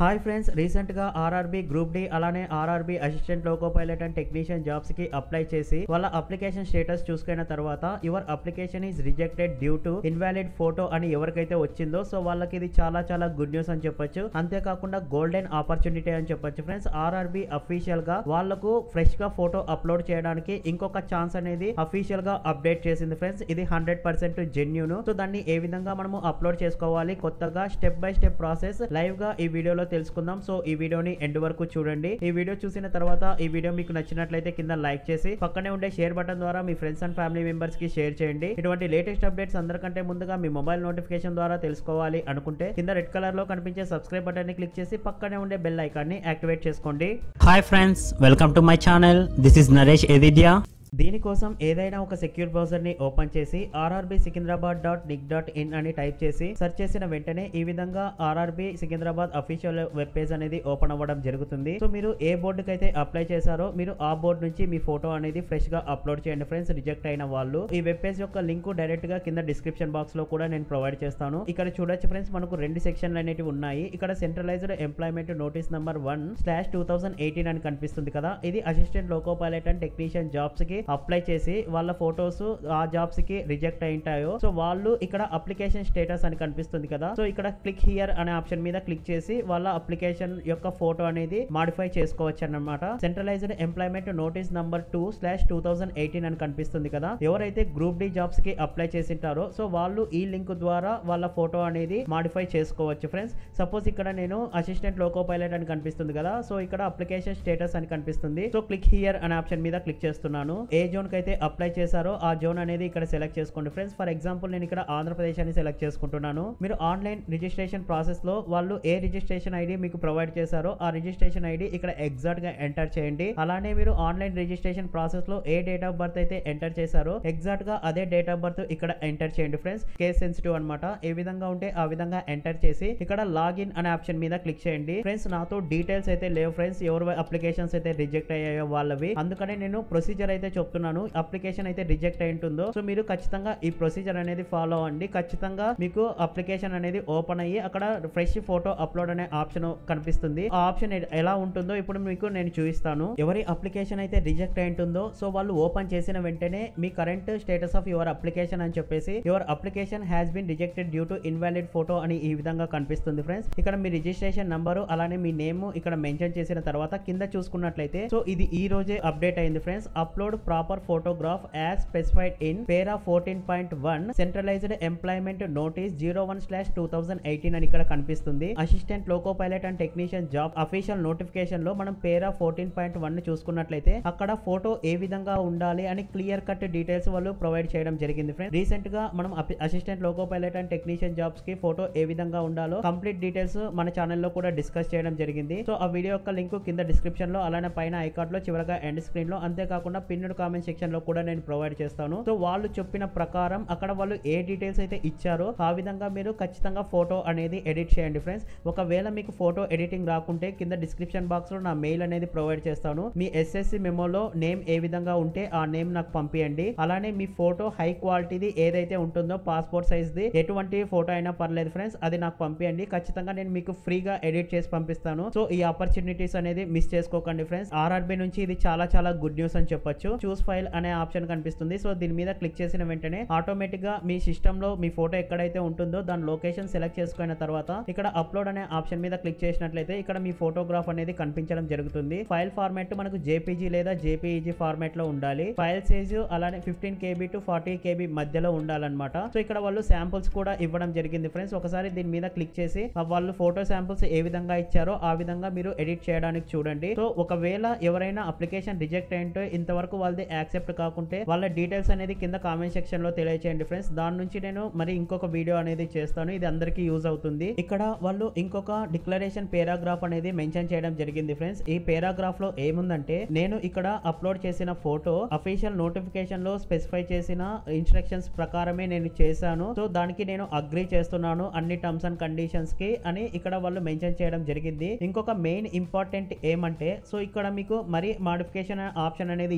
Hi friends recent గా RRB group D అలానే RRB assistant loco pilot and technician jobs కి apply చేసి వాళ్ళ అప్లికేషన్ స్టేటస్ చూసుకున్న తర్వాత your application is rejected due to invalid photo అని ఎవరికైతే వచ్చిందో సో వాళ్ళకి ఇది చాలా చాలా గుడ్ న్యూస్ అని చెప్పొచ్చు అంతేకాకుండా గోల్డెన్ ఆపర్చునిటీ అని చెప్పొచ్చు ఫ్రెండ్స్ ఆర్ఆర్బి అఫీషియల్ గా వాళ్ళకు ఫ్రెష్ గా ఫోటో అప్లోడ్ చేయడానికి ఇంకొక ఛాన్స్ అనేది అఫీషియల్ గా అప్డేట్ చేసింది ఫ్రెండ్స్ ఇది హండ్రెడ్ పర్సెంట్ జెన్యూన్ సో దాన్ని ఏ విధంగా మనము అప్లోడ్ చేసుకోవాలి కొత్తగా step by step process live గా ఈ వీడియోలో తెలుసుకుందాం సో ఈ వీడియోని ఎండ్ వరకు చూడండి ఈ వీడియో చూసిన తర్వాత ఈ వీడియో మీకు నచ్చినట్లయితే కింద లైక్ చేసి పక్కనే ఉండే షేర్ బటన్ ద్వారా మీ ఫ్రెండ్స్ అండ్ ఫ్యామిలీ మెంబర్స్ కి షేర్ చేయండి ఇటువంటి లేటెస్ట్ అప్డేట్స్ అందరికంటే ముందుగా మీ మొబైల్ నోటిఫికేషన్ ద్వారా తెలుసుకోవాలి అనుకుంటే కింద రెడ్ కలర్ లో కనిపించే సబ్స్క్రైబ్ బటన్ ని క్లిక్ చేసి పక్కనే ఉండే బెల్ ఐకాన్ ని యాక్టివేట్ చేసుకోండి hi friends welcome to my channel this is Naresh ఎదిద్యా దీనికోసం ఏదైనా ఒక సెక్యూర్ బ్రౌజర్ ని ఓపెన్ చేసి RRB Secunderabad dot NIC dot in అని టైప్ చేసి సెర్చ్ చేసిన వెంటనే ఈ విధంగా RRB Secunderabad official web page అనేది ఓపెన్ అవ్వడం జరుగుతుంది సో మీరు ఏ బోర్డుకి అయితే అప్లై చేశారో మీరు ఆ బోర్డు నుంచి మీ ఫోటో అనేది ఫ్రెష్ గా అప్లోడ్ చేయండి ఫ్రెండ్స్ రిజెక్ట్ అయిన వాళ్ళు ఈ వెబ్ పేజ్ యొక్క లింక్ డైరెక్ట్ గా కింద డిస్క్రిప్షన్ బాక్స్ లో కూడా నేను ప్రొవైడ్ చేస్తాను ఇక్కడ చూడొచ్చు ఫ్రెండ్స్ మనకు రెండు సెక్షన్లు అనేవి ఉన్నాయి ఇక్కడ centralised employment notice number one slash two thousand eighteen అని కనిపిస్తుంది కదా ఇది assistant loco pilot and technician jobs కి అప్లై చేసి వాళ్ళ ఫొటోస్ ఆ జాబ్స్ కి రిజెక్ట్ అయింటాయో సో వాళ్ళు ఇక్కడ అప్లికేషన్ స్టేటస్ అని కనిపిస్తుంది కదా సో ఇక్కడ క్లిక్ హియర్ అనే ఆప్షన్ మీద క్లిక్ చేసి వాళ్ళ అప్లికేషన్ యొక్క ఫోటో అనేది మాడిఫై చేసుకోవచ్చు అన్నమాట centralised employment notice number two slash two thousand eighteen అని కనిపిస్తుంది కదా ఎవరైతే గ్రూప్ డి జాబ్స్ కి అప్లై చేసింటారో సో వాళ్ళు ఈ లింక్ ద్వారా వాళ్ళ ఫోటో అనేది మాడిఫై చేసుకోవచ్చు ఫ్రెండ్స్ సపోజ్ ఇక్కడ నేను అసిస్టెంట్ లోకో పైలట్ అని కనిపిస్తుంది కదా సో ఇక్కడ అప్లికేషన్ స్టేటస్ అని కనిపిస్తుంది సో క్లిక్ హియర్ అనే ఆప్షన్ మీద క్లిక్ చేస్తున్నాను ఏ జోన్ కి అయితే అప్లై చేశారో ఆ జోన్ అనేది ఇక్కడ సెలెక్ట్ చేసుకోండి ఫ్రెండ్స్ ఫర్ ఎగ్జాంపుల్ నేను ఇక్కడ ఆంధ్రప్రదేశ్ అని సెలెక్ట్ చేసుకుంటున్నాను మీరు ఆన్లైన్ రిజిస్ట్రేషన్ ప్రాసెస్ లో వాళ్ళు ఏ రిజిస్ట్రేషన్ ఐడి మీకు ప్రొవైడ్ చేశారో ఆ రిజిస్ట్రేషన్ ఐడి ఇక్కడ ఎగ్జాక్ట్ గా ఎంటర్ చేయండి అలానే మీరు ఆన్లైన్ రిజిస్ట్రేషన్ ప్రాసెస్ లో ఏ డేట్ ఆఫ్ బర్త్ అయితే ఎంటర్ చేశారో ఎగ్జాక్ట్ గా అదే డేట్ ఆఫ్ బర్త్ ఇక్కడ ఎంటర్ చేయండి ఫ్రెండ్స్ కేస్ సెన్సిటివ్ అనమాట ఏ విధంగా ఉంటే ఆ విధంగా ఎంటర్ చేసి ఇక్కడ లాగిన్ అనే ఆప్షన్ మీద క్లిక్ చేయండి ఫ్రెండ్స్ నాతో డీటెయిల్స్ అయితే లేవు ఫ్రెండ్స్ ఎవరు అప్లికేషన్స్ అయితే రిజెక్ట్ అయ్యాయో వాళ్ళవి అందుకనే నేను ప్రొసీజర్ అయితే చెప్తున్నాను అప్లికేషన్ అయితే రిజెక్ట్ అయి ఉంటుందో సో మీరు ఖచ్చితంగా ఈ ప్రొసీజర్ అనేది ఫాలో అవ్వండి ఖచ్చితంగా మీకు అప్లికేషన్ అనేది ఓపెన్ అయ్యి అక్కడ ఫ్రెష్ ఫోటో అప్లోడ్ అనే ఆప్షన్ కనిపిస్తుంది ఆ ఆప్షన్ ఎలా ఉంటుందో ఇప్పుడు మీకు నేను చూపిస్తాను ఎవరి అప్లికేషన్ అయితే రిజెక్ట్ అయి ఉంటుందో సో వాళ్ళు ఓపెన్ చేసిన వెంటనే మీ current status of your application అని చెప్పేసి your application has been rejected due to invalid photo అని ఈ విధంగా కనిపిస్తుంది ఫ్రెండ్స్ ఇక్కడ మీ రిజిస్ట్రేషన్ నంబరు అలానే మీ నేమ్ ఇక్కడ మెన్షన్ చేసిన తర్వాత కింద చూసుకున్నట్లయితే సో ఇది ఈ రోజే అప్డేట్ అయింది friends upload proper photograph as specified in para fourteen point one centralised employment notice zero one slash two thousand eighteen అని ఇక్కడ కనిపిస్తుంది assistant loco pilot and technician job official notification లో మనం పేరా ఫోర్టీన్ పాయింట్ వన్ ని చూసుకున్నట్లయితే అక్కడ photo ఏ విధంగా ఉండాలి అని క్లియర్ కట్ డీటెయిల్స్ వాళ్ళు ప్రొవైడ్ చేయడం జరిగింది ఫ్రెండ్ రీసెంట్ గా మనం assistant loco pilot and technician jobs కి ఫోటో ఏ విధంగా ఉండాలో కంప్లీట్ డీటెయిల్స్ మన ఛానల్లో కూడా డిస్కస్ చేయడం జరిగింది సో ఆ వీడియో యొక్క లింక్ కింద డిస్క్రిప్షన్ లో అలానే పైన ఐకార్డ్ లో చివరగా ఎండ్ స్క్రీన్ లో అంతేకాకుండా పిన్నెడ్ కామెంట్ సెక్షన్ లో కూడా నేను ప్రొవైడ్ చేస్తాను సో వాళ్ళు చెప్పిన ప్రకారం అక్కడ వాళ్ళు ఏ డీటెయిల్స్ అయితే ఇచ్చారో ఆ విధంగా మీరు ఖచ్చితంగా ఫోటో అనేది ఎడిట్ చేయండి ఫ్రెండ్స్ ఒకవేళ మీకు ఫోటో ఎడిటింగ్ రాకుంటే కింద డిస్క్రిప్షన్ బాక్స్ లో నా మెయిల్ అనేది ప్రొవైడ్ చేస్తాను మీ ఎస్ఎస్సి మెమోలో నేమ్ ఏ విధంగా ఉంటే ఆ నేమ్ నాకు పంపియండి అలానే మీ ఫోటో హై క్వాలిటీది ఏదైతే ఉంటుందో పాస్పోర్ట్ సైజ్ ది ఎటువంటి ఫోటో అయినా పర్లేదు ఫ్రెండ్స్ అది నాకు పంపియండి ఖచ్చితంగా నేను మీకు ఫ్రీగా ఎడిట్ చేసి పంపిస్తాను సో ఈ ఆపర్చునిటీస్ అనేది మిస్ చేసుకోకండి ఫ్రెండ్స్ ఆర్ఆర్బి నుంచి ఇది చాలా చాలా గుడ్ న్యూస్ అని చెప్పొచ్చు చూస్ ఫైల్ అనే ఆప్షన్ కనిపిస్తుంది సో దీని మీద క్లిక్ చేసిన వెంటనే ఆటోమేటిక్ గా మీ సిస్టమ్ లో మీ ఫోటో ఎక్కడైతే ఉంటుందో దాని లొకేషన్ సెలెక్ట్ చేసుకున్న తర్వాత ఇక్కడ అప్లోడ్ అనే ఆప్షన్ మీద క్లిక్ చేసినట్లయితే ఇక్కడ మీ ఫోటోగ్రాఫ్ అనేది కనిపించడం జరుగుతుంది ఫైల్ ఫార్మాట్ మనకు జేపీజీ లేదా జేపీఈజీ ఫార్మాట్ లో ఉండాలి ఫైల్ సైజ్ అలానే fifteen KB to forty KB మధ్యలో ఉండాలన్నమాట సో ఇక్కడ వాళ్ళు శాంపుల్స్ కూడా ఇవ్వడం జరిగింది ఫ్రెండ్స్ ఒకసారి దీని మీద క్లిక్ చేసి ఆ వాళ్ళు ఫోటో శాంపుల్స్ ఏ విధంగా ఇచ్చారో ఆ విధంగా మీరు ఎడిట్ చేయడానికి చూడండి సో ఒకవేళ ఎవరైనా అప్లికేషన్ రిజెక్ట్ అయింటే ఇంతవరకు వాళ్ళది యాక్సెప్ట్ కాకుంటే వాళ్ళ డీటెయిల్స్ అనేది కింద కామెంట్ సెక్షన్ లో తెలియచేయండి ఫ్రెండ్స్ దాని నుంచి నేను మరి ఇంకొక వీడియో అనేది చేస్తాను ఇది అందరికీ యూజ్ అవుతుంది ఇక్కడ వాళ్ళు ఇంకొక డిక్లరేషన్ పేరాగ్రాఫ్ అనేది మెన్షన్ చేయడం జరిగింది ఫ్రెండ్స్ ఈ పేరాగ్రాఫ్ లో ఏముందంటే నేను ఇక్కడ అప్లోడ్ చేసిన ఫోటో అఫీషియల్ నోటిఫికేషన్ లో స్పెసిఫై చేసిన ఇన్స్ట్రక్షన్స్ ప్రకారమే నేను చేశాను సో దానికి నేను అగ్రి చేస్తున్నాను అన్ని టర్మ్స్ అండ్ కండిషన్స్ కి అని ఇక్కడ వాళ్ళు మెన్షన్ చేయడం జరిగింది ఇంకొక మెయిన్ ఇంపార్టెంట్ ఏమంటే సో ఇక్కడ మీకు మరి మాడిఫికేషన్ ఆప్షన్ అనేది ఇచ్చారు కదా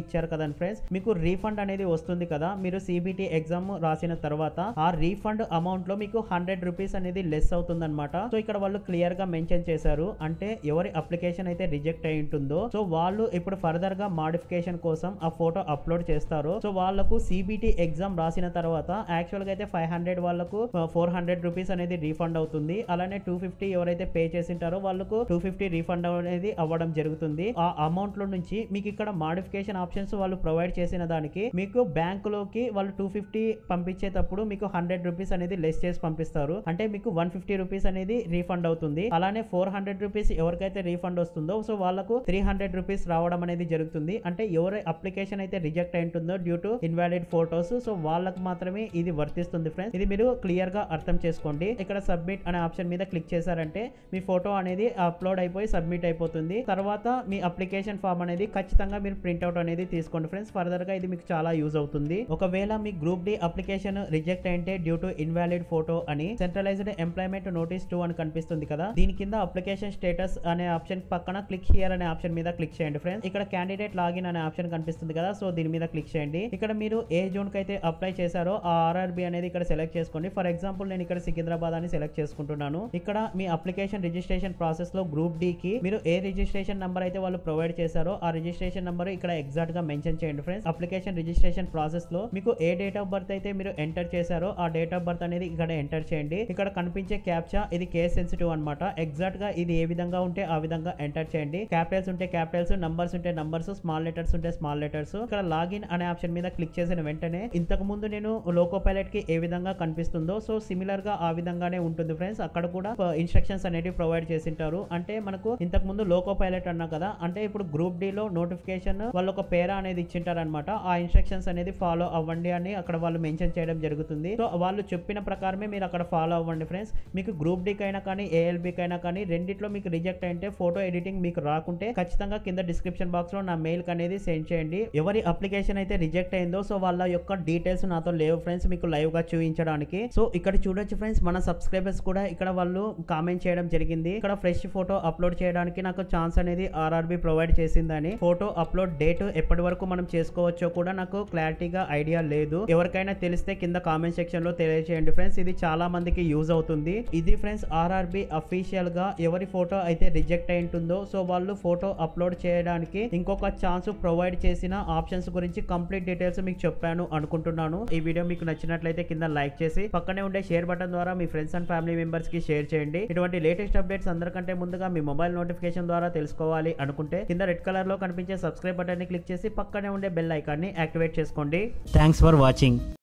ఉంటుందని ఫ్రెండ్స్ మీకు రీఫండ్ అనేది వస్తుంది కదా మీరు సిబిటి ఎగ్జామ్ రాసిన తర్వాత ఆ రీఫండ్ అమౌంట్ లో మీకు హండ్రెడ్ రూపీస్ అనేది లెస్ అవుతుంది అనమాట సో ఇక్కడ వాళ్ళు క్లియర్ గా మెన్షన్ చేశారు అంటే ఎవరి అప్లికేషన్ అయితే రిజెక్ట్ అయి ఉంటుందో సో వాళ్ళు ఇప్పుడు ఫర్దర్ గా మాడిఫికేషన్ కోసం ఆ ఫోటో అప్లోడ్ చేస్తారు సో వాళ్ళకు సిబిటి ఎగ్జామ్ రాసిన తర్వాత యాక్చువల్ గా అయితే ఫైవ్ హండ్రెడ్ వాళ్ళకు ఫోర్ హండ్రెడ్ రూపీస్ అనేది రీఫండ్ అవుతుంది అలానే టూ ఫిఫ్టీ ఎవరైతే పే చేసింటారో వాళ్ళకు టూ ఫిఫ్టీ రీఫండ్ అనేది అవ్వడం జరుగుతుంది ఆ అమౌంట్ లో నుంచి మీకు ఇక్కడ మాడిఫికేషన్ ఆప్షన్స్ వాళ్ళు ప్రొవైడ్ చేసిన దానికి మీకు బ్యాంకులోకి వాళ్ళు టూ ఫిఫ్టీ పంపించేటప్పుడు మీకు హండ్రెడ్ రూపీస్ అనేది లెస్ చేసి పంపిస్తారు అంటే మీకు వన్ ఫిఫ్టీ రూపీస్ అనేది రీఫండ్ అవుతుంది అలానే ఫోర్ హండ్రెడ్ రూపీస్ ఎవరికైతే రీఫండ్ వస్తుందో సో వాళ్ళకు త్రీ హండ్రెడ్ రూపీస్ రావడం అనేది జరుగుతుంది అంటే ఎవరి అప్లికేషన్ అయితే రిజెక్ట్ అయి ఉంటుందో due to invalid photos so వాళ్ళకు మాత్రమే ఇది వర్తిస్తుంది ఫ్రెండ్స్ ఇది మీరు క్లియర్ గా అర్థం చేసుకోండి ఇక్కడ సబ్మిట్ అనే ఆప్షన్ మీద క్లిక్ చేశారంటే మీ ఫోటో అనేది అప్లోడ్ అయిపోయి సబ్మిట్ అయిపోతుంది తర్వాత మీ అప్లికేషన్ ఫామ్ అనేది ఖచ్చితంగా మీరు ప్రింట్అవుట్ అనేది తీసుకోండి ఫ్రెండ్స్ ఫర్దర్ గా ఇది మీకు చాలా యూజ్ అవుతుంది ఒకవేళ మీ గ్రూప్ డి అప్లికేషన్ రిజెక్ట్ అయితే డ్యూ టు ఇన్వాలిడ్ ఫోటో అని సెంట్రలైజ్డ్ ఎంప్లాయ్మెంట్ నోటీస్ టూ అని కనిపిస్తుంది కదా దీని కింద అప్లికేషన్ స్టేటస్ అనే ఆప్షన్ పక్కన క్లిక్ హియర్ అనే ఆప్షన్ మీద క్లిక్ చేయండి ఫ్రెండ్స్ ఇక్కడ క్యాండిడేట్ లాగిన్ అనే ఆప్షన్ కనిపిస్తుంది కదా సో దీని మీద క్లిక్ చేయండి ఇక్కడ మీరు ఏ జోన్ కి అయితే అప్లై చేశారో ఆ ఆర్ఆర్బి అనేది ఇక్కడ సెలెక్ట్ చేసుకోండి ఫర్ ఎగ్జాంపుల్ నేను ఇక్కడ సికింద్రాబాద్ అని సెలెక్ట్ చేసుకుంటున్నాను ఇక్కడ మీ అప్లికేషన్ రిజిస్ట్రేషన్ ప్రాసెస్ లో గ్రూప్ డి కి మీరు ఏ రిజిస్ట్రేషన్ నంబర్ అయితే వాళ్ళు ప్రొవైడ్ చేశారో ఆ రిజిస్ట్రేషన్ నంబర్ ఇక్కడ ఎగ్జాక్ట్ గా మెన్షన్ చేయండి ఫ్రెండ్స్ అప్లికేషన్ రిజిస్ట్రేషన్ ప్రాసెస్ లో మీకు ఏ డేట్ ఆఫ్ బర్త్ అయితే మీరు ఎంటర్ చేశారో ఆ డేట్ ఆఫ్ బర్త్ అనేది ఇక్కడ ఎంటర్ చేయండి ఇక్కడ కనిపించే క్యాప్చా ఇది కేస్ సెన్సిటివ్ అనమాట ఎగ్జాక్ట్ గా ఇది ఏ విధంగా ఉంటే ఆ విధంగా ఎంటర్ చేయండి క్యాపిటల్స్ ఉంటే క్యాపిటల్స్ నంబర్స్ ఉంటే నంబర్స్ స్మాల్ లెటర్స్ ఉంటే స్మాల్ లెటర్స్ ఇక్కడ లాగిన్ అనే ఆప్షన్ మీద క్లిక్ చేసిన వెంటనే ఇంతకు ముందు నేను లోకో పైలట్ కి ఏ విధంగా కనిపిస్తుందో సో సిమిలర్ గా ఆ విధంగానే ఉంటుంది ఫ్రెండ్స్ అక్కడ కూడా ఇన్స్ట్రక్షన్స్ అనేవి ప్రొవైడ్ చేసింటారు అంటే మనకు ఇంతకు ముందు లోకో పైలట్ అన్నా కదా అంటే ఇప్పుడు గ్రూప్ డి లో నోటిఫికేషన్ వాళ్ళు ఒక పేరా అనేది ఇచ్చింటారు అనమాట ఆ ఇన్స్ట్రక్షన్స్ అనేది ఫాలో అవ్వండి అని అక్కడ వాళ్ళు మెన్షన్ చేయడం జరుగుతుంది సో వాళ్ళు చెప్పిన ప్రకారమే మీరు అక్కడ ఫాలో అవ్వండి ఫ్రెండ్స్ మీకు గ్రూప్ డి కైనా కానీ ఏఎల్బి కైనా కానీ రెండిట్లో మీకు రిజెక్ట్ అయితే ఫోటో ఎడిటింగ్ మీకు రాకుంటే ఖచ్చితంగా కింద డిస్క్రిప్షన్ బాక్స్ లో నా మెయిల్ అనేది సెండ్ చేయండి ఎవరి అప్లికేషన్ అయితే రిజెక్ట్ అయిందో సో వాళ్ళ యొక్క డీటెయిల్స్ నాతో లేవు ఫ్రెండ్స్ మీకు లైవ్ గా చూపించడానికి సో ఇక్కడ చూడొచ్చు ఫ్రెండ్స్ మన సబ్స్క్రైబర్స్ కూడా ఇక్కడ వాళ్ళు కామెంట్ చేయడం జరిగింది ఇక్కడ ఫ్రెష్ ఫోటో అప్లోడ్ చేయడానికి నాకు ఛాన్స్ అనేది ఆర్ఆర్బి ప్రొవైడ్ చేసిందని ఫోటో అప్లోడ్ డేట్ ఎప్పటి వరకు మనం చేసుకోవచ్చో కూడా నాకు క్లారిటీగా ఐడియా లేదు ఎవరికైనా తెలిస్తే కింద కామెంట్ సెక్షన్ లో తెలియజేయండి ఫ్రెండ్స్ ఇది చాలా మందికి యూజ్ అవుతుంది ఇది ఫ్రెండ్స్ ఆర్ఆర్బి అఫీషియల్ గా ఎవరి ఫోటో అయితే రిజెక్ట్ అయి ఉంటుందో సో వాళ్ళు ఫోటో అప్లోడ్ చేయడానికి ఇంకొక ఛాన్స్ ప్రొవైడ్ చేసిన ఆప్షన్స్ గురించి కంప్లీట్ డీటెయిల్స్ మీకు చెప్పాను అనుకుంటున్నాను ఈ వీడియో మీకు నచ్చినట్లయితే కింద లైక్ చేసి పక్కనే ఉండే షేర్ బటన్ ద్వారా మీ ఫ్రెండ్స్ అండ్ ఫ్యామిలీ మెంబర్స్ కి షేర్ చేయండి ఇటువంటి లేటెస్ట్ అప్డేట్స్ అందరికంటే ముందుగా మీ మొబైల్ నోటిఫికేషన్ ద్వారా తెలుసుకోవాలి అనుకుంటే కింద రెడ్ కలర్ లో కనిపించే సబ్స్క్రైబ్ బటన్ ని క్లిక్ చేసి పక్కనే ఉండే బెల్ ఐకాన్ ని యాక్టివేట్ చేసుకోండి Thanks for watching.